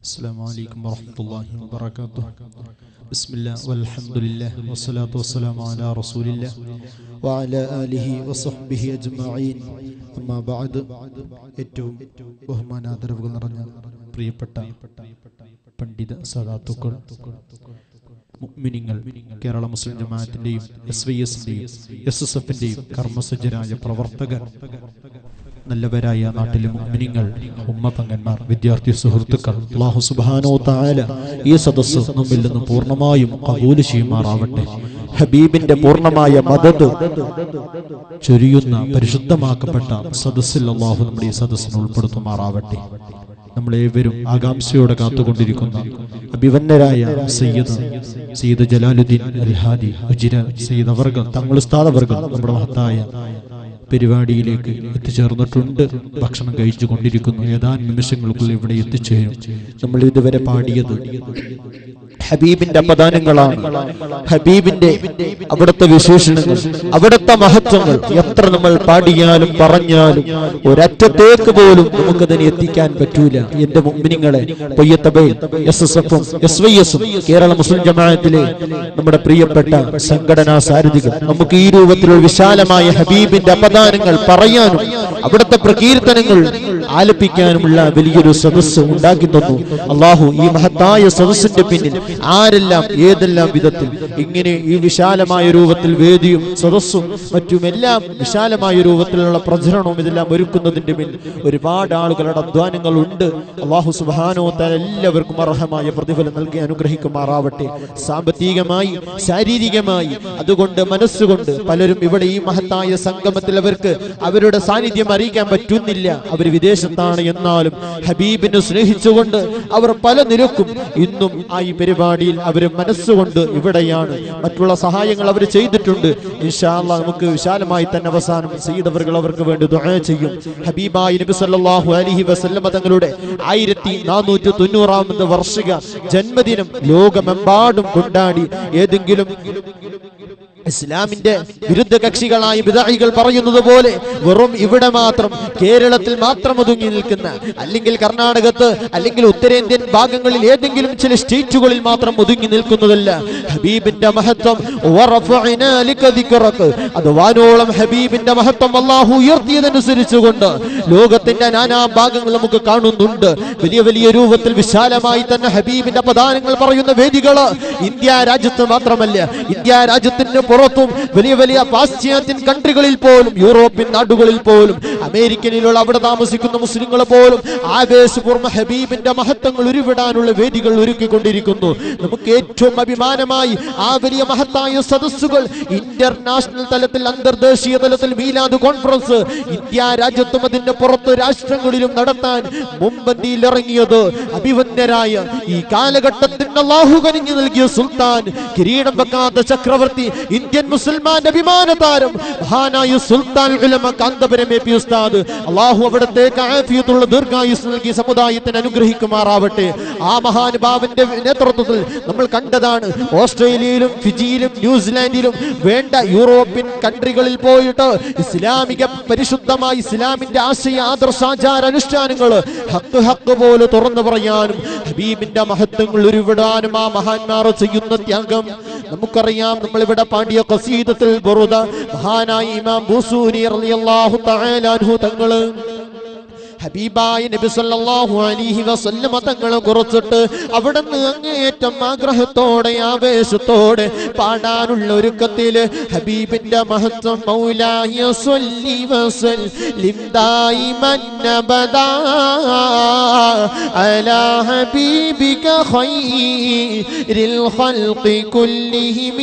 السلام عليكم ورحمة الله وبركاته بسم الله والحمد لله والصلاة والسلام على رسول الله وعلى آله وصحبه أجمعين أما بعد ഏറ്റവും ബഹുമാനാദരവുകൾ നിറഞ്ഞ പ്രിയപ്പെട്ട പണ്ഡിത സദാത്തുക്കൾ മുഅ്മിനീങ്ങൾ കേരള മുസ്ലിം ജമാഅത്തിന്റെയും എസ് വൈ എസിന്റെയും എസ് എസ് എഫിന്റെയും കർമ്മസജ്ജരായ പ്രവർത്തകർ നല്ലവരായ നാട്ടിലെ മുഅ്മിനീങ്ങൾ ഉമ്മതങ്ങന്മാർ വിദ്യാർത്ഥി സുഹൃത്തുക്കൾ അല്ലാഹു സുബ്ഹാനഹു വ തആല ഈ സദസ്സ് നമ്മിൽ നിന്ന് പൂർണ്ണമായും കബൂൽ ചെയ്യുമാറാവട്ടെ ഹബീബിന്റെ പൂർണ്ണമായ മദത് ചൊരിയുന്ന പരിശുദ്ധമാക്കപ്പെട്ട സദസ്സിൽ അള്ളാഹു നമ്മുടെ ഈ സദസ്സിനെ ഉൾപ്പെടുത്തുമാറാവട്ടെ നമ്മളേവരും ആകാംക്ഷയോടെ കാത്തുകൊണ്ടിരിക്കുന്ന അഭിവന്നരായ സയ്യിദ് സയ്യിദ് ജലാലുദ്ദീൻ അൽഹാദി ഉജിര സയ്യിദ് അവർകൾ തങ്ങൾ ഉസ്താദ് അവർകൾ നമ്മുടെ മഹത്തായ പരിപാടിയിലേക്ക് എത്തിച്ചേർന്നിട്ടുണ്ട് ഭക്ഷണം കഴിച്ചു കൊണ്ടിരിക്കുന്നു ഏതാനും നിമിഷങ്ങൾക്കുള്ളിൽ ഇവിടെ എത്തിച്ചേരും നമ്മൾ ഇതുവരെ പാടിയത് ഹബീബിന്റെ അപദാനങ്ങളാണ് ഹബീബിന്റെ അവിടുത്തെ വിശേഷണങ്ങൾ അവിടുത്തെ മഹത്വങ്ങൾ എത്ര നമ്മൾ പാടിയാലും പറഞ്ഞാലും ഒരറ്റത്തേക്ക് പോലും നമുക്കതിനെ എത്തിക്കാൻ പറ്റൂല എന്റെ മുമ്പിനിങ്ങളെ പൊയ്യത്തബൈ എസ് എസ് എഫും എസ് വൈ എസും കേരള മുസ്ലിം ജമാഅത്തിലെ നമ്മുടെ പ്രിയപ്പെട്ട സംഘടനാ സാരഥികൾ നമുക്ക് ഈ രൂപത്തിലുള്ള വിശാലമായ ഹബീബിന്റെ അപദാനങ്ങൾ പറയാനും അവിടുത്തെ പ്രകീർത്തനങ്ങൾ ആലപിക്കാനുമുള്ള വലിയൊരു സദസ്സ് ഉണ്ടാക്കി തന്നു അള്ളാഹു ഈ മഹത്തായ സദസ്സിന്റെ പിന്നിൽ ആരെല്ലാം ഏതെല്ലാം വിധത്തിൽ ഇങ്ങനെ ഈ വിശാലമായ രൂപത്തിൽ വേദിയും സദസ്സും മറ്റുമെല്ലാം വിശാലമായ രൂപത്തിലുള്ള പ്രചരണവും ഇതെല്ലാം ഒരുക്കുന്നതിന്റെ പിന്നിൽ ഒരുപാട് ആളുകളുടെ അധ്വാനങ്ങൾ ഉണ്ട് അള്ളാഹു സുബാനോ എല്ലാവർക്കും അർഹമായ പ്രതിഫലം നൽകി അനുഗ്രഹിക്കുമാറാവട്ടെ സാമ്പത്തികമായി ശാരീരികമായി അതുകൊണ്ട് മനസ്സുകൊണ്ട് പലരും ഇവിടെ ഈ മഹത്തായ സംഗമത്തിൽ അവർക്ക് അവരുടെ സാന്നിധ്യം അറിയിക്കാൻ പറ്റുന്നില്ല അവർ വിദേശത്താണ് എന്നാലും ഹബീബിനെ സ്നേഹിച്ചുകൊണ്ട് അവർ പല നിരക്കും ഇന്നും ആ ഈ പരിപാടിയിൽ അവർ മനസ്സുകൊണ്ട് ഇവിടെയാണ് മറ്റുള്ള സഹായങ്ങൾ അവർ ചെയ്തിട്ടുണ്ട് ഇൻഷാല്ല നമുക്ക് വിശാലമായി തന്നെ അവസാനം സയ്യിദവറുകൾ അവർക്ക് വേണ്ടി ദുആ ചെയ്യും ഹബീബായി നബി സല്ലല്ലാഹു അലൈഹി വസല്ലമ തങ്ങളുടെ ആയിരത്തി നാനൂറ്റി തൊണ്ണൂറാമത് വാർഷിക ജന്മദിനം ലോകമെമ്പാടും കൊണ്ടാടി ഏതെങ്കിലും ഇസ്ലാമിന്റെ വിരുദ്ധ കക്ഷികളായ വിദാഹികൾ പറയുന്നത് പോലെ വെറും ഇവിടെ മാത്രം കേരളത്തിൽ മാത്രം ഒതുങ്ങി നിൽക്കുന്ന അല്ലെങ്കിൽ കർണാടകത്ത് അല്ലെങ്കിൽ ഉത്തരേന്ത്യൻ ഭാഗങ്ങളിൽ ഏതെങ്കിലും ചില സ്റ്റേറ്റുകളിൽ മാത്രം ഒതുങ്ങി നിൽക്കുന്നതല്ല ഹബീബിന്റെ മഹത്വം വറഫഅനാ ലക ദിക്റക. അത് വാനോളം ഹബീബിന്റെ മഹത്വം അള്ളാഹു ഉയർത്തിയതനുസരിച്ചുകൊണ്ട് ലോകത്തിന്റെ നാനാ ഭാഗങ്ങൾ നമുക്ക് കാണുന്നുണ്ട് വലിയ വലിയ രൂപത്തിൽ വിശാലമായി തന്നെ ഹബീബിന്റെ പദാനങ്ങൾ പറയുന്ന വേദികള് ഇന്ത്യ രാജ്യത്ത് മാത്രമല്ല ഇന്ത്യ രാജ്യത്തിന് പുറത്തും വലിയ വലിയ പാശ്ചാത്യൻ കൺട്രികളിൽ പോലും യൂറോപ്യൻ നാടുകളിൽ പോലും അമേരിക്കനിലുള്ള അവിടെ താമസിക്കുന്ന മുസ്ലിങ്ങൾ പോലും ആവേശപൂർവ്വ ഹബീബിന്റെ മഹത്വങ്ങൾ ഉരുവിടാനുള്ള വേദികൾ ഒരുക്കിക്കൊണ്ടിരിക്കുന്നു നമുക്ക് ഏറ്റവും അഭിമാനമായി ആ വലിയ മഹത്തായ സദസ്സുകൾ ഇന്റർനാഷണൽ തലത്തിൽ അന്തർദേശീയ തലത്തിൽ മീലാദ് കോൺഫറൻസ് ഇന്ത്യ രാജ്യത്തും അതിന്റെ പുറത്ത് രാഷ്ട്രങ്ങളിലും നടത്താൻ മുമ്പന്തിയിൽ ഇറങ്ങിയത് അഭിവന്യരായ ഈ കാലഘട്ടത്തിന് അള്ളാഹു കനിഞ്ഞു നൽകിയ സുൽത്താൻ കിരീടം വെക്കാത്ത ചക്രവർത്തി ഇന്ത്യൻ മുസൽമാൻ അഭിമാന താരം മഹാനായ സുൽത്താൻ ഉലമ കാന്തപുരം എ പി ഉസ്താദ് അള്ളാഹു അവിടത്തേക്ക് ആഫിയത്തുള്ള ദീർഘായുസ് നൽകി സമുദായത്തിന് അനുഗ്രഹിക്കുമാറാവട്ടെ ആ മഹാനുഭാവന്റെ നേതൃത്വത്തിൽ നമ്മൾ കണ്ടതാണ് ഓസ്ട്രേലിയയിലും ഫിജിയിലും ന്യൂസിലാൻഡിലും വേണ്ട യൂറോപ്യൻ കൺട്രികളിൽ പോയിട്ട് ഇസ്ലാമിക പരിശുദ്ധമായ ഇസ്ലാമിന്റെ ആശയ ആദർശാചാര അനുഷ്ഠാനങ്ങൾ ഹക്ക് ഹക്ക് പോലെ തുറന്നു പറയാനും ഹബീബിന്റെ മഹത്വങ്ങൾ ഉരുവിടാനും ആ മഹാന്മാർ ചെയ്യുന്ന ത്യാഗം നമുക്കറിയാം നമ്മൾ ഇവിടെ പാടിയ കസീദത്തിൽ ബുറുദ മഹാനായ ഇമാം ബൂസൂരി റളിയല്ലാഹു തആല അൻഹു തങ്ങള് ഹബീബായ നബി സല്ലല്ലാഹു അലൈഹി വസല്ലമ തങ്ങളെ കുറിച്ചിട്ട് അവിടുന്ന് അങ്ങേയറ്റം ആഗ്രഹത്തോടെ ആവേശത്തോടെ പാടാനുള്ള ഒരുക്കത്തില് ഹബീബിന്റെ മഹത്വം മൗലായ സ്വല്ലി വസല്ലിം ദായിമൻ അബദാ അലാ ഹബീബിക ഖൈരിൽ ഖൽഖി കുല്ലിഹിം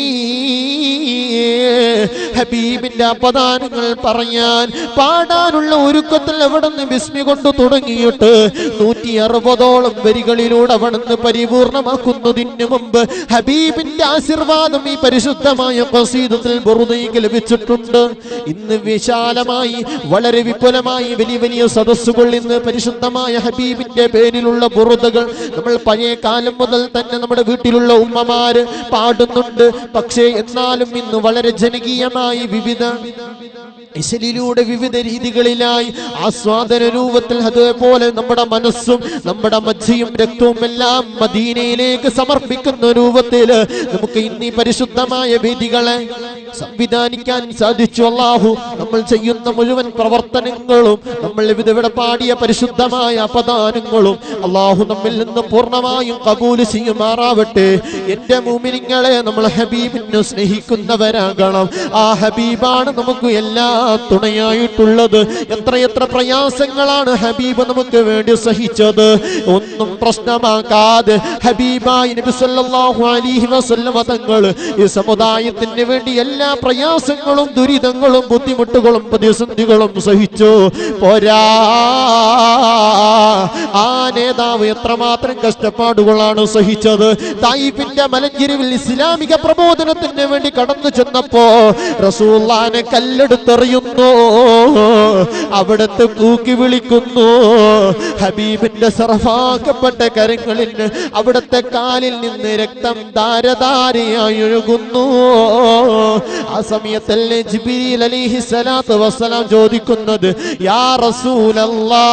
ഹബീബിന്റെ അപദാനങ്ങൾ പറയാൻ പാടാനുള്ള ഒരുക്കത്തിൽ എവിടുന്ന് ബിസ്മി കൊണ്ട് തുടങ്ങിയിട്ട് നൂറ്റി അറുപതോളം വരികളിലൂടെ അവിടുന്ന് പരിപൂർണമാക്കുന്നതിന് മുമ്പ് ഹബീബിന്റെ ആശീർവാദം ഈ പരിശുദ്ധമായ പ്രസീതത്തിൽ ബുറുദയ്ക്ക് ലഭിച്ചിട്ടുണ്ട് ഇന്ന് വിശാലമായി വളരെ വിപുലമായി വലിയ വലിയ സദസ്സുകൾ ഇന്ന് പരിശുദ്ധമായ ഹബീബിന്റെ പേരിലുള്ള ബുറുദകൾ നമ്മൾ പഴയ കാലം മുതൽ തന്നെ നമ്മുടെ വീട്ടിലുള്ള ഉമ്മമാര് പാടുന്നുണ്ട് പക്ഷേ എന്നാലും ഇന്ന് വളരെ ജനകീയമായി വിവിധ ഇശലിലൂടെ വിവിധ രീതികളിലായി ആസ്വാദന രൂപത്തിൽ അതേപോലെ നമ്മുടെ മനസ്സും നമ്മുടെ മജ്ജയും രക്തവും എല്ലാം മദീനയിലേക്ക് സമർപ്പിക്കുന്ന രൂപത്തിൽ നമുക്ക് ഇന്നീ പരിശുദ്ധമായ വേദികളെ സംവിധാനിക്കാൻ സാധിച്ചു അള്ളാഹു നമ്മൾ ചെയ്യുന്ന മുഴുവൻ പ്രവർത്തനങ്ങളും നമ്മൾ ഇവിടെ പാടിയ പരിശുദ്ധമായ അപദാനങ്ങളും അള്ളാഹു നമ്മിൽ നിന്ന് പൂർണ്ണമായും കബൂല് ചെയ്യുമാറാവട്ടെ എന്റെ മൂമിനിങ്ങളെ നമ്മൾ ഹബീബിനെ സ്നേഹിക്കുന്നവരാകണം ആ ഹബീബാണ് നമുക്ക് എല്ലാ തുണയായിട്ടുള്ളത് എത്രയെത്ര പ്രയാസങ്ങളാണ് ഹബീബ് നമുക്ക് വേണ്ടി സഹിച്ചത് ഒന്നും പ്രശ്നമാക്കാതെ ഹബീബായി നബി സല്ലല്ലാഹു അലൈഹി വസല്ലമ തങ്ങൾ ഈ സമുദായത്തിന് വേണ്ടി എല്ലാ പ്രയാസങ്ങളും ദുരിതങ്ങളും ബുദ്ധിമുട്ടുകളും പ്രതിസന്ധികളും സഹിച്ചു പോരാ ആ നേതാവ് എത്രമാത്രം കഷ്ടപ്പാടുകളാണ് സഹിച്ചത് തായിഫിന്റെ മലഞ്ചെരുവിൽ ഇസ്ലാമിക പ്രബോധനത്തിന് വേണ്ടി കടന്നു ചെന്നപ്പോ റസൂല്ലാനെ കല്ലെടുത്തെറിയുന്നു അവിടുത്തെ കൂക്കി വിളിക്കുന്നു ഹബീബിന്റെ സർഫാക്കപ്പെട്ട കരങ്ങളിൽ അവിടുത്തെ കാലിൽ നിന്ന് രക്തം ധാരധാരയായി ഒഴുകുന്നു ആ സമയത്തല്ലേ ജിബിരിൽ അലിഹി സ്വലാത്ത് വസ്സലാം ചോദിക്കുന്നത് യാ റസൂലല്ലാ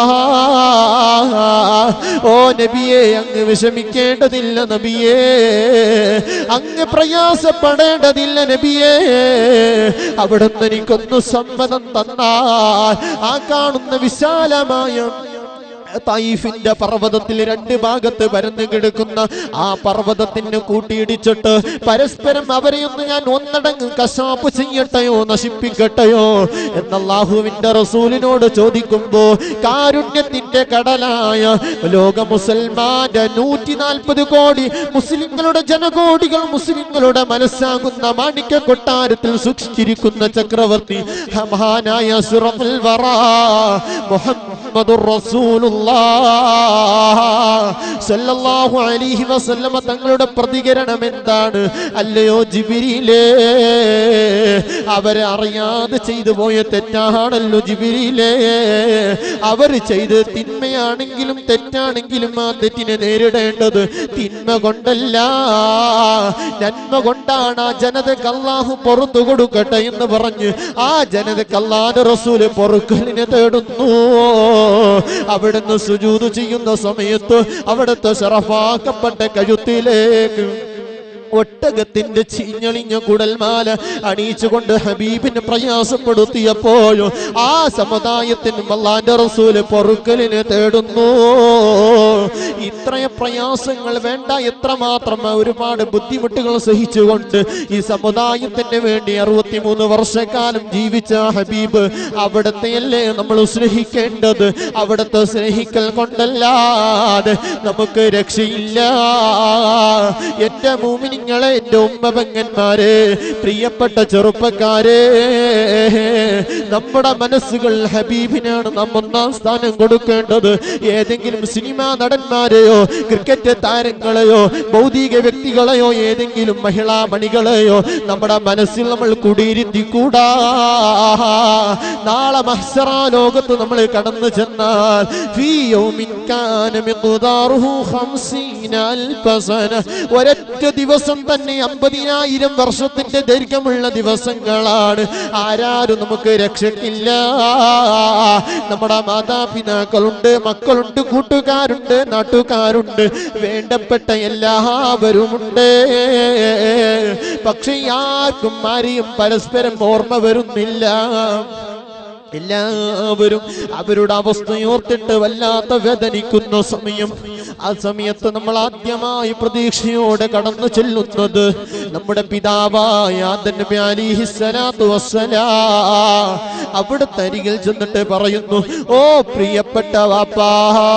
ഓ നബിയെ അങ്ങ് വിഷമിക്കേണ്ടതില്ല നബിയേ അങ്ങ് പ്രയാസപ്പെടേണ്ടതില്ല നബിയേ അവിടുന്ന് എനിക്കൊന്ന് സമ്മതം തന്നാൽ ആ കാണുന്ന വിശാലമായ തൈഫിന്റെ പർവ്വതത്തിൽ രണ്ട് ഭാഗത്ത് പരന്നു കിടക്കുന്ന ആ പർവ്വതത്തിന് കൂട്ടിയിടിച്ചിട്ട് പരസ്പരം അവരെയൊന്ന് ഞാൻ ഒന്നടങ്ങ് കശാപ്പ് ചെയ്യട്ടെയോ നശിപ്പിക്കട്ടെയോ എന്നല്ലാഹുവിന്റെ റസൂലിനോട് ചോദിക്കുമ്പോ കാരുണ്യത്തിന്റെ കടലായ ലോക മുസൽമാന്റെ നൂറ്റി നാൽപ്പത് കോടി മുസ്ലിങ്ങളുടെ ജനകോടികൾ മുസ്ലിങ്ങളുടെ മനസ്സാകുന്ന മാണിക്യ കൊട്ടാരത്തിൽ സൂക്ഷിച്ചിരിക്കുന്ന ചക്രവർത്തി മഹാനായ സുറഫുൽ വറ മുഹമ്മദുർ റസൂലുള്ളാഹ് സല്ലല്ലാഹു അലൈഹി വസല്ലമ തങ്ങളുടെ പ്രതികരണം എന്താണ് അല്ലയോ ജിബിരിയിലേ അവരെ അറിയാതെ ചെയ്തു പോയ തെറ്റാണല്ലോ ജിബിരിയിലേ അവർ ചെയ്ത് തിന്മയാണെങ്കിലും തെറ്റാണെങ്കിലും ആ തെറ്റിനെ നേരിടേണ്ടത് തിന്മ കൊണ്ടല്ല നന്മ കൊണ്ടാണ് ആ ജനതക്ക് അള്ളാഹു പുറത്തു കൊടുക്കട്ടെ എന്ന് പറഞ്ഞ് ആ ജനതക്ക് അള്ളാന്റെ റസൂല് പൊറുക്കലിനെ തേടുന്നു അവിടുന്ന് സുജൂത് ചെയ്യുന്ന സമയത്ത് അവിടുത്തെ ശറഫാക്കപ്പെട്ട കഴുത്തിലേക്ക് ഒട്ടകത്തിന്റെ ചീഞ്ഞളിഞ്ഞ കുടൽമാല അണിയിച്ചുകൊണ്ട് ഹബീബിനെ പ്രയാസപ്പെടുത്തിയപ്പോഴോ ആ സമുദായത്തിനും അള്ളാന്റെ റസൂല് പൊറുക്കലിന് തേടുന്നു ഇത്രയ പ്രയാസങ്ങൾ വേണ്ട എത്രമാത്രം ഒരുപാട് ബുദ്ധിമുട്ടുകൾ സഹിച്ചുകൊണ്ട് ഈ സമുദായത്തിന് വേണ്ടി അറുപത്തിമൂന്ന് വർഷക്കാലം ജീവിച്ച ഹബീബ് അവിടത്തെയല്ലേ നമ്മൾ സ്നേഹിക്കേണ്ടത് അവിടുത്തെ സ്നേഹിക്കൽ കൊണ്ടല്ലാതെ നമുക്ക് രക്ഷയില്ല എന്റെ മൂമിനിങ്ങളെ എന്റെ ഉമ്മ പെങ്ങന്മാരെ പ്രിയപ്പെട്ട ചെറുപ്പക്കാരെ നമ്മുടെ മനസ്സുകൾ ഹബീബിനാണ് നാം ഒന്നാം സ്ഥാനം കൊടുക്കേണ്ടത് ഏതെങ്കിലും സിനിമാ നടന്മാരെയോ ക്രിക്കറ്റ് താരങ്ങളെയോ ഭൗതിക വ്യക്തികളെയോ ഏതെങ്കിലും മഹിളാ മണികളെയോ നമ്മുടെ മനസ്സിൽ നമ്മൾ കുടിയിരുത്തിക്കൂടാ നാളെ മഹ്സറ ലോകത്ത് നമ്മൾ കടന്നു ചെന്നാൽ ഫീ യൗമിൻ കാന മിഖ്ദാറുഹു ഖംസീന അൽഫ സന. ഒരൊറ്റ ദിവസം തന്നെ അമ്പതിനായിരം വർഷത്തിന്റെ ദൈർഘ്യമുള്ള ദിവസങ്ങളാണ് ആരാരും നമുക്ക് രക്ഷക്കില്ല നമ്മുടെ മാതാപിതാക്കളുണ്ട് മക്കളുണ്ട് കൂട്ടുകാരുണ്ട് നാട്ടുകാരുണ്ട് വേണ്ടപ്പെട്ട എല്ലാവരുമുണ്ട് പക്ഷെ ആർക്കും ആരെയും പരസ്പരം ഓർമ്മ വരുന്നില്ല എല്ലാവരും അവരുടെ അവസ്ഥയോർത്തിട്ട് വല്ലാത്ത വേദനിക്കുന്ന സമയം ആ സമയത്ത് നമ്മൾ ആദ്യമായി പ്രതീക്ഷയോടെ കടന്നു ചെല്ലുന്നത് നമ്മുടെ പിതാവായ ആദം നബി അലിഹി സ്വലാത്തു വസ്സലാ അവിടുത്തെ അരികിൽ ചെന്നിട്ട് പറയുന്നു ഓ പ്രിയപ്പെട്ട വാപ്പാ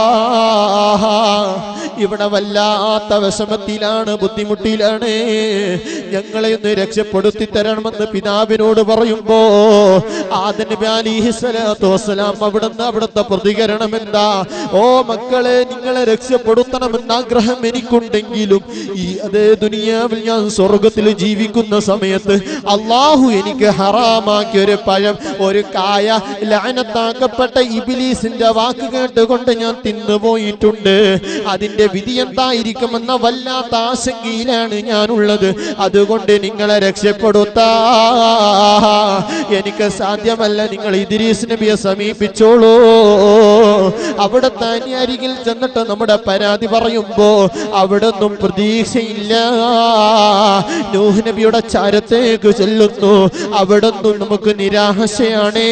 ഇവിടെ വല്ലാത്ത വിഷമത്തിലാണ് ബുദ്ധിമുട്ടിലാണ് ഞങ്ങളെ ഒന്ന് രക്ഷപ്പെടുത്തി തരണമെന്ന് പിതാവിനോട് പറയുമ്പോ ആദം നബി അലിഹി സ്വലാത്തു വസ്സലാം അവിടുന്ന് അവിടുത്തെ പ്രതികരണം എന്താ ഓ മക്കളെ നിങ്ങളെ രക്ഷപ്പെടുത്തി രക്ഷപ്പെടുത്തണമെന്ന ആഗ്രഹം എനിക്കുണ്ടെങ്കിലും ഈ അതേ ദുനിയാവിൽ ഞാൻ സ്വർഗത്തിൽ ജീവിക്കുന്ന സമയത്ത് അള്ളാഹു എനിക്ക് ഹറാമാക്കിയ ഒരു പഴം ഒരു കായ ലാനത്താക്കപ്പെട്ട ഇബിലീസിന്റെ വാക്ക് കേട്ടുകൊണ്ട് ഞാൻ തിന്നുപോയിട്ടുണ്ട് അതിന്റെ വിധി എന്തായിരിക്കുമെന്ന വല്ലാത്ത ആശങ്കയിലാണ് ഞാനുള്ളത് അതുകൊണ്ട് നിങ്ങളെ രക്ഷപ്പെടുത്താ എനിക്ക് സാധ്യമല്ല നിങ്ങൾ ഇദ്രീസ് നബിയെ സമീപിച്ചോളൂ അവിടെ തന്നെ അരികിൽ ചെന്നിട്ട് നമ്മുടെ പരാതി പറയുമ്പോ അവിടെ ഒന്നും പ്രതീക്ഷയില്ല നൂഹ് നബിയുടെ ചാരത്തേക്ക് ചെല്ലുന്നു അവിടെ ഒന്നും നമുക്ക് നിരാശയാണേ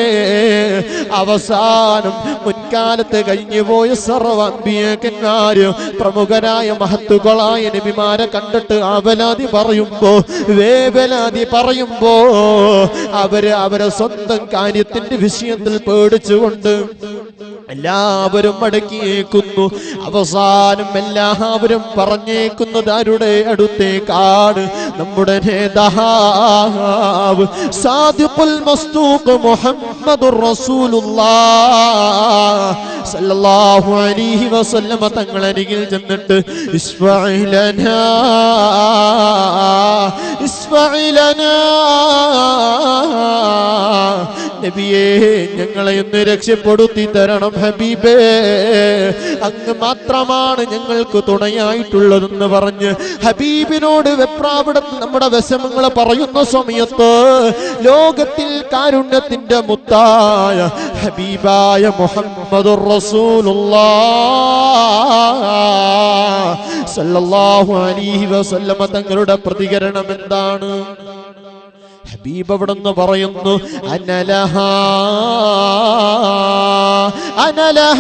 അവസാനം മുൻകാലത്ത് കഴിഞ്ഞുപോയ സർവമ്പിയക്കന്മാര് പ്രമുഖരായ മഹത്തുക്കളായ നബിമാരെ കണ്ടിട്ട് അവലാതി പറയുമ്പോ വേവലാതി പറയുമ്പോ അവര് അവരെ സ്വന്തം കാര്യത്തിന്റെ വിഷയത്തിൽ പേടിച്ചുകൊണ്ട് എല്ലാവരും മടക്കിയേക്കുന്നു അവസാനം എല്ലാവരും പറഞ്ഞേക്കുന്നത് ആരുടെ അടുത്തേക്കാണ് നമ്മുടെ നേതാവ് സാദിഖുൽ മസ്തൂഖ് മുഹമ്മദുർ റസൂലുള്ളാഹ് സല്ലല്ലാഹു അലൈഹി വസല്ലമ തങ്ങൾ അരികിൽ ചെന്നിട്ട് ഇസ്മായിലനാ ഇസ്മായിലനാ നബിയേ ഞങ്ങളെ ഒന്ന് രക്ഷപ്പെടുത്തി തരണം ഹബീബേ അങ്ങ് മാത്രമാണ് ഞങ്ങൾക്ക് തുണയായിട്ടുള്ളതെന്ന് പറഞ്ഞ് ഹബീബിനോട് വെപ്രാവിടത്ത് നമ്മുടെ വിഷമങ്ങൾ പറയുന്ന സമയത്ത് ലോകത്തിൽ കാരുണ്യത്തിന്റെ മുത്തായ ഹബീബായ മുഹമ്മദുർ റസൂലുള്ളാഹ് സല്ലല്ലാഹു അലൈഹി വസല്ലമ തങ്ങളുടെ പ്രതികരണം എന്താണ് ഹബീബ് അവിടുന്ന് പറയുന്നു അനലഹ അനലഹ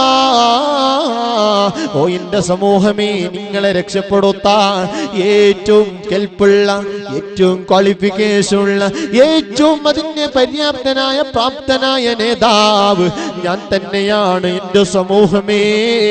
ഓ എന്റെ സമൂഹമേ നിങ്ങളെ രക്ഷപ്പെടുത്താൻ ഏറ്റവും കെൽപ്പുള്ള ഏറ്റവും ക്വാളിഫിക്കേഷൻ ഉള്ള ഏറ്റവും അതിന് പര്യാപ്തനായ പ്രാപ്തനായ നേതാവ് ഞാൻ തന്നെയാണ് എന്റെ സമൂഹമേ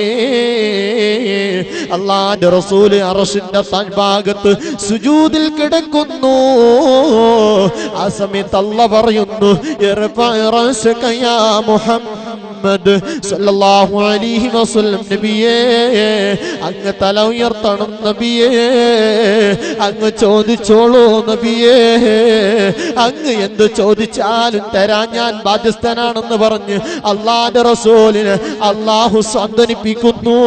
അള്ളാന്റെ റസൂല് അറഷിന്റെ ഭാഗത്ത് സുജൂദിൽ കിടക്കുന്നു ആ സമയത്ത് അല്ല പറയുന്നു "ഇർഫഅ റഅസക യാ മുഹമ്മദ് സല്ലല്ലാഹു അലൈഹി വസല്ലം നബിയേ അങ്ങ് തല ഉയർത്തണം നബിയേ അങ്ങ് ചോദിച്ചോളൂ നബിയേ അങ്ങ് എന്ത് ചോദിച്ചാലും തരാൻ ഞാൻ ബാധ്യസ്ഥനാണെന്ന് പറഞ്ഞ് അള്ളാന്റെ റസൂലിന് അള്ളാഹു സാന്ത്വനിപ്പിക്കുന്നു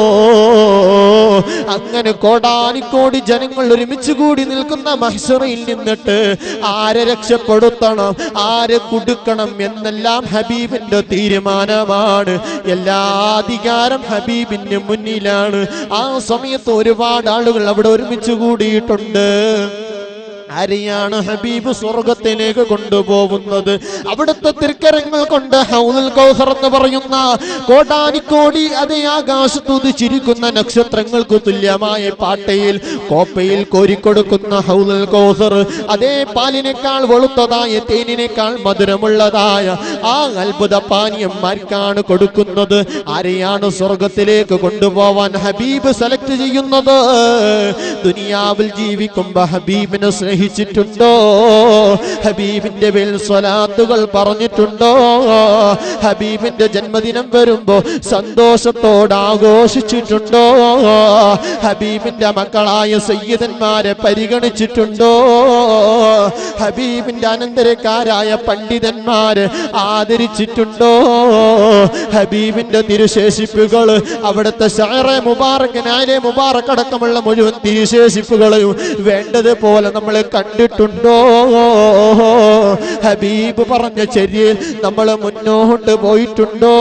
അങ്ങനെ കോടാനിക്കോടി ജനങ്ങൾ ഒരുമിച്ച് കൂടി നിൽക്കുന്ന മഹ്സറയിൽ നിന്നിട്ട് ആരെ രക്ഷപ്പെടുത്തണം ആരെ കൊടുക്കണം എന്നെല്ലാം ഹബീബിന്റെ തീരുമാനമാണ് എല്ലാ അധികാരം ഹബീബിന്റെ മുന്നിലാണ് ആ സമയത്ത് ഒരുപാട് ആളുകൾ അവിടെ ഒരുമിച്ച് കൂടിയിട്ടുണ്ട് ആരെയാണ് ഹബീബ് സ്വർഗത്തിലേക്ക് കൊണ്ടുപോകുന്നത് അവിടുത്തെ തിരുക്കരങ്ങൾ കൊണ്ട് ഹൗദുൽ കൗസർ എന്ന് പറയുന്ന കോടാനിക്കോടി അതേ ആകാശത്തുതിച്ചിരിക്കുന്ന നക്ഷത്രങ്ങൾക്ക് തുല്യമായ പാട്ടയിൽ കോപ്പയിൽ കോരിക്കൊടുക്കുന്ന ഹൗദുൽ കൗസർ അതേ പാലിനേക്കാൾ വെളുത്തതായ തേനിനേക്കാൾ മധുരമുള്ളതായ ആ അത്ഭുത പാനീയം ആർക്കാണ് കൊടുക്കുന്നത് ആരെയാണ് സ്വർഗത്തിലേക്ക് കൊണ്ടുപോവാൻ ഹബീബ് സെലക്ട് ചെയ്യുന്നത് ദുനിയാവിൽ ജീവിക്കുമ്പോ ഹബീബിനെ സ്നേഹിച്ചിട്ടുണ്ടോ ഹബീബിന്റെ മേൽ സ്വലാത്തുകൾ പറഞ്ഞിട്ടുണ്ടോ ഹബീബിന്റെ ജന്മദിനം വരുമ്പോ സന്തോഷത്തോടെ ആഘോഷിച്ചിട്ടുണ്ടോ ഹബീബിന്റെ മക്കളായ സയ്യിദന്മാരെ പരിഗണിച്ചിട്ടുണ്ടോ ഹബീബിന്റെ അനന്തരക്കാരായ പണ്ഡിതന്മാര് ആദരിച്ചിട്ടുണ്ടോ ഹബീബിന്റെ തിരുശേഷിപ്പുകൾ അവിടുത്തെ ഷാറെ മുബാറക് നാലെ മുബാറക് അടക്കമുള്ള മുഴുവൻ തിരുശേഷിപ്പുകളെയും വേണ്ടതുപോലെ നമ്മൾ കണ്ടിട്ടുണ്ടോ ഹബീബ് പറഞ്ഞ ചര്യയിൽ നമ്മൾ മുന്നോട്ട് പോയിട്ടുണ്ടോ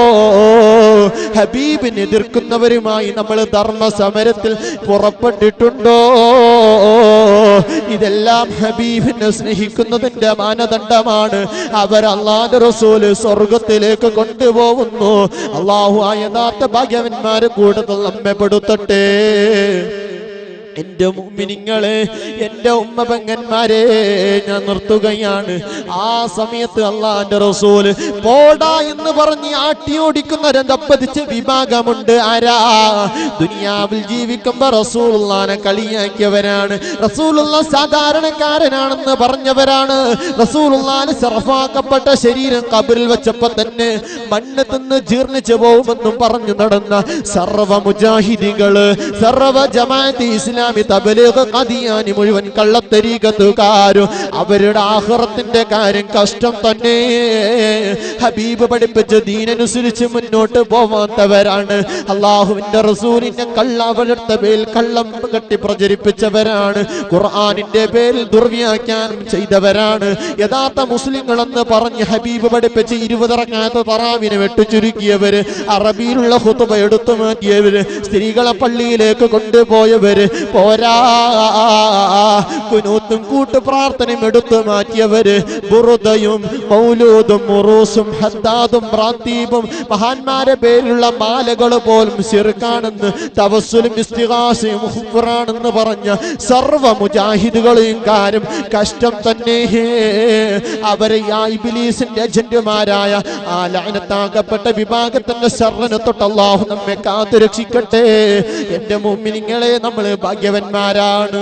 ഹബീബിനെ എതിർക്കുന്നവരുമായി നമ്മൾ ധർമ്മ സമരത്തിൽ പുറപ്പെട്ടിട്ടുണ്ടോ ഇതെല്ലാം ഹബീബിനെ സ്നേഹിക്കുന്നതിന്റെ മാനദണ്ഡമാണ് അവർ അള്ളാന്റെ റസൂല് സ്വർഗത്തിലേക്ക് കൊണ്ടുപോകുന്നു അള്ളാഹു ആ യഥാർത്ഥ ഭാഗ്യവന്മാര് കൂടുതൽ നമ്മെ പെടുത്തട്ടെ എന്റെ മുമ്മിനിങ്ങളെ എന്റെ ഉമ്മ പെങ്ങന്മാരെ ഞാൻ നിർത്തുകയാണ് ആ സമയത്ത് അള്ളാന്റെ റസൂല് പോടാ എന്ന് പറഞ്ഞ് ആട്ടി ഓടിക്കുന്ന രണ്ടപ്പതിച്ച വിഭാഗമുണ്ട് ആരാ ദുനിയാവിൽ ജീവിക്കുമ്പോ റസൂലുള്ളാനെ കളിയാക്കിയവരാണ് റസൂലുള്ള സാധാരണക്കാരനാണെന്ന് പറഞ്ഞവരാണ് റസൂലുള്ളാന് സർഫാക്കപ്പെട്ട ശരീരം കബറിൽ വെച്ചപ്പോ തന്നെ മണ്ണ് തിന്ന് ജീർണിച്ചു പോകുമെന്നും പറഞ്ഞു നടന്ന സർവ മുജാഹിദികള് സർവ ജമാഅത്ത് ഇസ്ലാമി തബലീഗ് ഖദിയാനി മുഴുവൻ കള്ളത്തരീകത്തുകാരും അവരുടെ ആഹ്റത്തിന്റെ കാര്യം കഷ്ടം തന്നെ ഹബീബ് പഠിപ്പിച്ച ദീനനുസരിച്ച് മുന്നോട്ട് പോവാത്തവരാണ് അള്ളാഹുവിന്റെ റസൂലിന്റെ കള്ള അവരുടെ പേരിൽ കള്ളം കെട്ടി പ്രചരിപ്പിച്ചവരാണ് ഖുർആാനിന്റെ പേരിൽ ദുർവ്യാഖ്യാനം ചെയ്തവരാണ് യഥാർത്ഥ മുസ്ലിങ്ങളെന്ന് പറഞ്ഞ് ഹബീബ് പഠിപ്പിച്ച് ഇരുപതിറങ്ങാത്ത തറാവിനെ വെട്ടുചുരുക്കിയവര് അറബിയിലുള്ള ഹുത്തുബ എടുത്തു മാറ്റിയവര് സ്ത്രീകളെ പള്ളിയിലേക്ക് കൊണ്ടുപോയവര് പോരാ കുനൂത്തും കൂട്ടു പ്രാർത്ഥനയും എടുത്തു മാറ്റിയവര് ബുറുദയും മൗലൂദും മുറൂസും ഹദ്ദാദും റാത്തീബും മഹാന്മാരെ പേരിലുള്ള മാലകൾ പോലും ശിർക്കാണെന്ന് തവസ്സുലും ഇസ്തിഹാസയും ഹുഫറാണെന്ന് പറഞ്ഞ സർവ മുജാഹിദുകളെയും കാര്യം കഷ്ടം തന്നെ അവരെ ആ ഇബിലീസിന്റെ ഏജന്റുമാരായ ആ ലഅനത്താകപ്പെട്ട വിഭാഗത്തിന്റെ ശർവനെ തൊട്ട് അള്ളാഹു നമ്മെ കാത്തു രക്ഷിക്കട്ടെ എന്റെ മുമ്മിനിങ്ങളെ നമ്മൾ ഭാഗ്യവന്മാരാണ്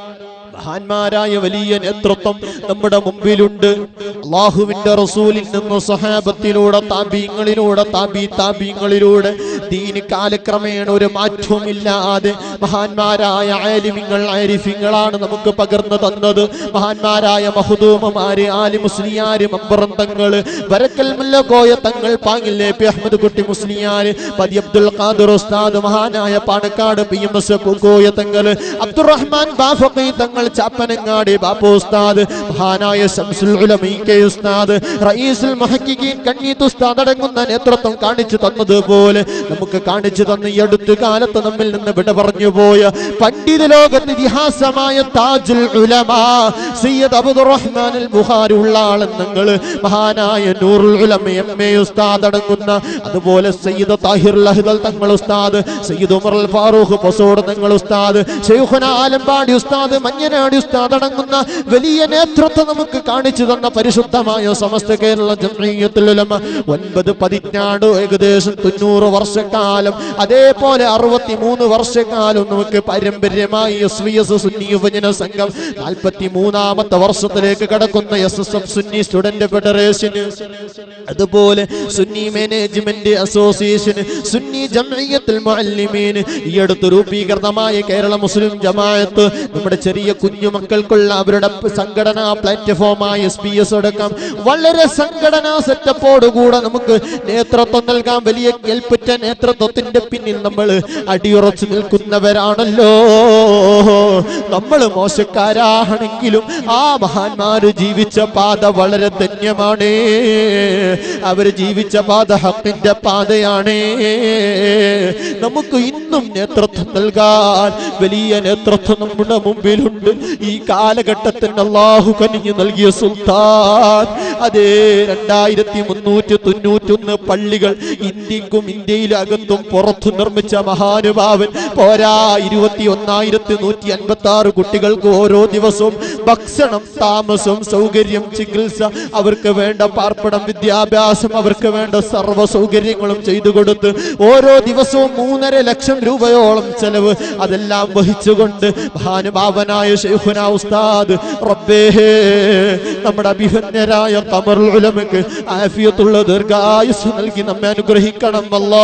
മഹാന്മാരായ വലിയ നേതൃത്വം നമ്മുടെ മുമ്പിലുണ്ട് അള്ളാഹുവിന്റെ റസൂലിൽ നിന്ന് സഹാബത്തിലൂടെ താബീങ്ങളിലൂടെ താബി താബീങ്ങളിലൂടെ ദീന് കാലക്രമേണ ഒരു മാറ്റവും ഇല്ലാതെ മഹാന്മാരായ ആലിമിങ്ങൾ ആരിഫിങ്ങളാണ് നമുക്ക് പകർന്നു തന്നത് മഹാന്മാരായ മഹദൂമമാര് ആലി മുസ്ലിയാര് മമ്പറന്തങ്ങള് വരക്കൽ മുല്ലക്കോയ തങ്ങൾ പാങ്ങിൽ പി അഹമ്മദ് കുട്ടി മുസ്ലിയാര് പതി അബ്ദുൽ ഖാദിർ ഉസ്താദ് മഹാനായ Panakkad P M S Koya Thangal Abdurahman Bafaqi തങ്ങൾ ചാപ്പനങ്ങാടി ബാപ്പു ഉസ്താദ് മഹാനായ ശംസുൽ ഉലമ കെ ഉസ്താദ് റയീസുൽ മുഹക്കിഖീൻ കണ്ണീത്ത് ഉസ്താദ് അടങ്ങുന്ന നേതൃത്വം കാണിച്ചു തന്നതുപോലെ നമുക്ക് കാണിച്ചു തന്ന ഈ അടുത്ത കാലത്ത് നമ്മിൽ നിന്ന് വിട പറഞ്ഞു പോയ പണ്ഡിത ലോകത്ത് ഇതിഹാസമായ താജുൽ ഉലമ സയ്യദ് അബ്ദുറഹ്മാൻ അൽ ബുഖാരി ഉള്ള ആളെന്നങ്ങൾ മഹാനായ നൂറുൽ ഉലമ എം എ ഉസ്താദ് അടങ്ങുന്ന അതുപോലെ സയ്യിദ് താഹിർ ലഹദൽ തങ്ങൾ ഉസ്താദ് സയ്യിദ് ഉമർ അൽ ഫാറൂഖ് പൊസോട് തങ്ങൾ ഉസ്താദ് ഷെയ്ഖുന ആലമ്പാടി ഉസ്താദ് മഞ്ഞനാടി ഉസ്താദ് അടങ്ങുന്ന വലിയ നേതൃത്വം നമുക്ക് കാണിച്ചു തന്ന പരിശുദ്ധമായ സമസ്ത കേരള ജംഇയ്യത്തുൽ ഉലമ ഒൻപത് പതിറ്റാണ്ട് ഏകദേശം തൊണ്ണൂറ് വർഷക്കാലം അതേപോലെ അറുപത്തി മൂന്ന് വർഷക്കാലം നമുക്ക് പാരമ്പര്യമായി എസ് വി എസ് സുന്നി യുവജന സംഘം നാൽപ്പത്തി മൂന്നാമത്തെ വർഷത്തിലേക്ക് കടക്കുന്ന S S F Sunni student federation അതുപോലെ സുന്നി മാനേജ്മെന്റ് അസോസിയേഷന് സുന്നി ജംഇയ്യത്തുൽ മുഅല്ലിമീന് ഈ അടുത്ത് രൂപീകൃതമായ കേരള മുസ്ലിം ജമാഅത്ത് നമ്മുടെ ചെറിയ കുഞ്ഞുമക്കൾക്കുള്ള അവരുടെ സംഘടനാ പ്ലാറ്റ്ഫോമായ എസ് പി എസ് അടക്കം വളരെ സംഘടനാ സെറ്റപ്പോടുകൂടെ നമുക്ക് നേതൃത്വം നൽകാൻ വലിയ കേൾപ്പറ്റ നേതൃത്വത്തിന്റെ പിന്നിൽ നമ്മൾ അടിയുറച്ചു നിൽക്കുന്നവരാണല്ലോ നമ്മൾ മോശക്കാരാണെങ്കിലും ആ മഹാന്മാര് ജീവിച്ച പാത വളരെ ധന്യമാണ് അവര് ജീവിച്ച പാത ഹക്കിന്റെ പാതയാണ് നമുക്ക് ഇന്നും നേതൃത്വം നൽകാൻ വലിയ നേതൃത്വം നമ്മുടെ മുമ്പിലുണ്ട് ഈ കാലഘട്ടത്തിൽ അള്ളാഹു കനിഞ്ഞു നൽകിയ സുൽത്താൻ അതേ രണ്ടായിരത്തി മുന്നൂറ്റി തൊണ്ണൂറ്റി ഒന്ന് പള്ളികൾ ഇന്ത്യക്കും ഇന്ത്യയിലകത്തും പുറത്തു നിർമ്മിച്ച മഹാനുഭാവൻ പോരാ ഇരുപത്തി ഒന്നായിരത്തി നൂറ്റി അൻപത്തി ആറ് കുട്ടികൾക്ക് ഓരോ ദിവസവും ഭക്ഷണം താമസം സൗകര്യം ചികിത്സ അവർക്ക് വേണ്ട പാർപ്പിടം വിദ്യാഭ്യാസം അവർക്ക് വേണ്ട സർവ്വ സൗകര്യങ്ങളും ചെയ്തു കൊടുത്ത് ഓരോ ദിവസവും മൂന്നര ലക്ഷം രൂപയോളം ചെലവ് അതെല്ലാം വഹിച്ചുകൊണ്ട് മഹാനുഭാവനായ ഷെയ്ഖുന ഉസ്താദ് റബ്ബേ നമ്മുടെ അഭിഹന്യരായ കമറുൽ ഉലമക്ക് ആഫിയത്തുള്ള ദീർഘായുസ് നൽകി നമ്മെ അനുഗ്രഹിക്കണം അല്ലാ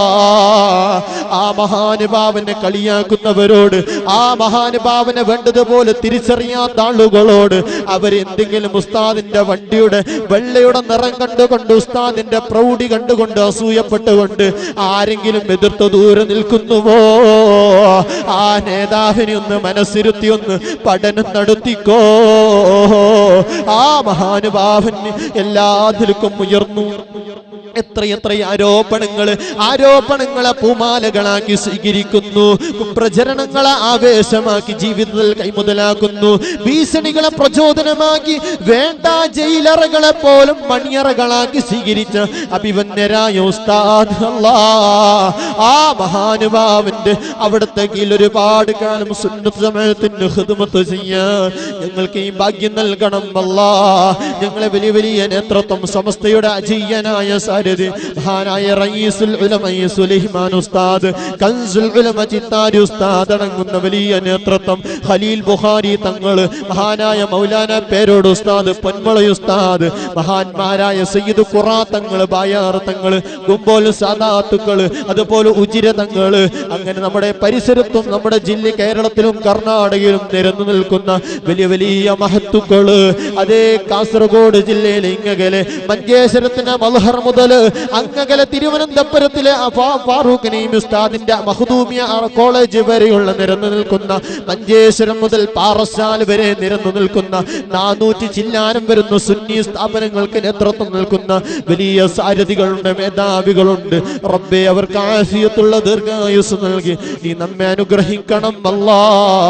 ആ മഹാനുഭാവനെ കളിയാക്കുന്നവരോട് ആ മഹാനുഭാവനെ വേണ്ടതുപോലെ തിരിച്ചറിയാത്ത ആളുകളോട് അവരെന്തെങ്കിലും ഉസ്താദിന്റെ വണ്ടിയുടെ വെള്ളയുടെ നിറം കണ്ടുകൊണ്ട് ഉസ്താദിന്റെ പ്രൗഢി കണ്ടുകൊണ്ട് അസൂയപ്പെട്ടുകൊണ്ട് ആരെങ്കിലും എതിർത്ത് ദൂരെ നിൽക്കുന്നുവോ ആ നേതാവിനെ ഒന്ന് മനസ്സിരുത്തി ഒന്ന് പഠനം നടത്തിക്കോ ആ മഹാനുഭാവന് എല്ലാ നിലക്കും ഉയർന്നു എത്രയെത്ര ആരോപണങ്ങൾ ആരോപണങ്ങളെ പൂമാലകളാക്കി സ്വീകരിക്കുന്നു പ്രചരണങ്ങളെ ആവേശമാക്കി ജീവിതത്തിൽ കൈമുതലാക്കുന്നു ഭീഷണികളെ പ്രചോദനമാക്കി വേണ്ട ജയിലറകളെ പോലും മണിയറകളാക്കി സ്വീകരിച്ച അഭിവന്യരായ ഉസ്താദ് അല്ലാ ആ മഹാനുഭാവന്റെ അവിടുത്തെ കീഴിൽ ഒരുപാട് കാലം സുന്നത്ത് സമയത്തിന് ഹിദ്മത്ത് ചെയ്യാൻ ഞങ്ങൾക്ക് ഈ ഭാഗ്യം നൽകണം അല്ലാ ഞങ്ങളെ വലിയ വലിയ നേതൃത്വം സമസ്തയുടെ അജയ്യനായ സാരഥി മഹാനായ റയീസുൽ ഉലമ സുലൈമാൻ ഉസ്താദ് കൻസുൽ ഉലമ ചിത്താരി ഉസ്താദ് അടങ്ങുന്ന വലിയ നേതൃത്വം ഖലീൽ ബുഖാരി തങ്ങള് മഹാനായ മൗലാന പേരോട് ഉസ്താദ് പൊന്മള ഉസ്താദ് മഹാന്മാരായ സയ്യിദ് ഖുറാ തങ്ങള് ബായാർ തങ്ങള് ഗുംബോൽ സാദാത്തുക്കള് അതുപോലെ ഉജിര തങ്ങള് അങ്ങനെ നമ്മുടെ പരിസരത്തും നമ്മുടെ ജില്ല കേരളത്തിലും കർണാടകയിലും നിരന്നു നിൽക്കുന്ന വലിയ വലിയ മഹത്തുക്കള് അതേ കാസർഗോഡ് ജില്ലയിലെ ഇങ്ങകലെ മഞ്ചേശ്വരത്തിന്റെ മൽഹർ മുതൽ അങ്ങകലെ തിരുവനന്തപുരത്തിലെ ആ ഫാ- ഫാറൂഖ് നഈം ഉസ്താദിന്റെ മഹദൂമിയ ആ കോളേജ് വരെയുള്ള നിരന്നു നിൽക്കുന്ന മഞ്ചേശ്വരം മുതൽ പാറശാല വരെ നിരന്നു നിൽക്കുന്ന നാനൂറ്റി ചില്ലാനം വരുന്ന സുന്നി സ്ഥാപനങ്ങൾക്ക് നേതൃത്വം നിൽക്കുന്ന വലിയ സാരഥികളുണ്ട് മേധാവികളുണ്ട് റബ്ബെ അവർക്ക് ആഫിയത്തുള്ള ദീർഘായുസ് നൽകി നീ നമ്മെ അനുഗ്രഹിക്കണം അല്ലാ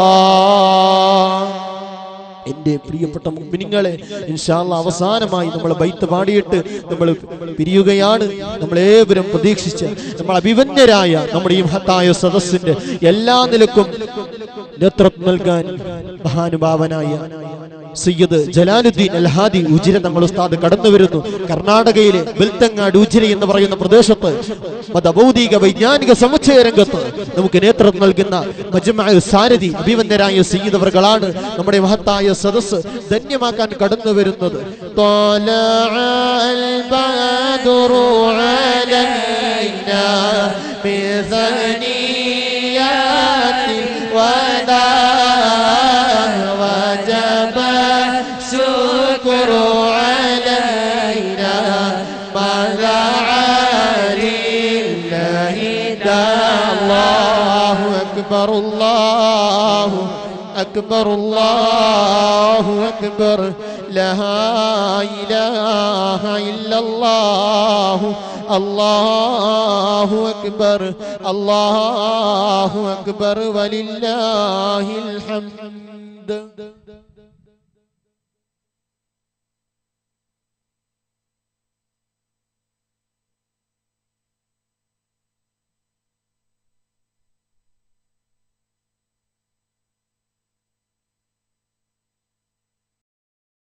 എന്റെ പ്രിയപ്പെട്ട മുഗ്മിനിങ്ങളെ ഇൻഷാല്ല അവസാനമായി നമ്മൾ ബൈത്ത് പാടിയിട്ട് നമ്മൾ പിരിയുകയാണ് നമ്മളേവരും പ്രതീക്ഷിച്ച് നമ്മൾ അഭിവന്യരായ നമ്മുടെ ഈ മഹത്തായ സദസ്സിന്റെ എല്ലാ നിലക്കും നേതൃത്വം നൽകാൻ മഹാനുഭാവനായ സയ്യദ് ജലാലുദ്ദീൻ അൽഹാദി ഉജിര തങ്ങൾ ഉസ്താദ് കടന്നു വരുന്നു കർണാടകയിലെ ബെൽത്തങ്ങാട് ഉജിര എന്ന് പറയുന്ന പ്രദേശത്ത് മതഭൗതിക വൈജ്ഞാനിക സമുച്ചയ രംഗത്ത് നമുക്ക് നേതൃത്വം നൽകുന്ന മജ്മഅ സാരഥി അഭിവന്ദരായ സയ്യിദ് അവർകളാണ് നമ്മുടെ മഹത്തായ സദസ്സ് ധന്യമാക്കാൻ കടന്നു വരുന്നത് طلع البدر علينا بثنيات الوداع وجب الشكر علينا ما دعا لله دعا الله أكبر الله أكبر الله أكبر لا إله إلا الله الله أكبر الله أكبر ولله الحمد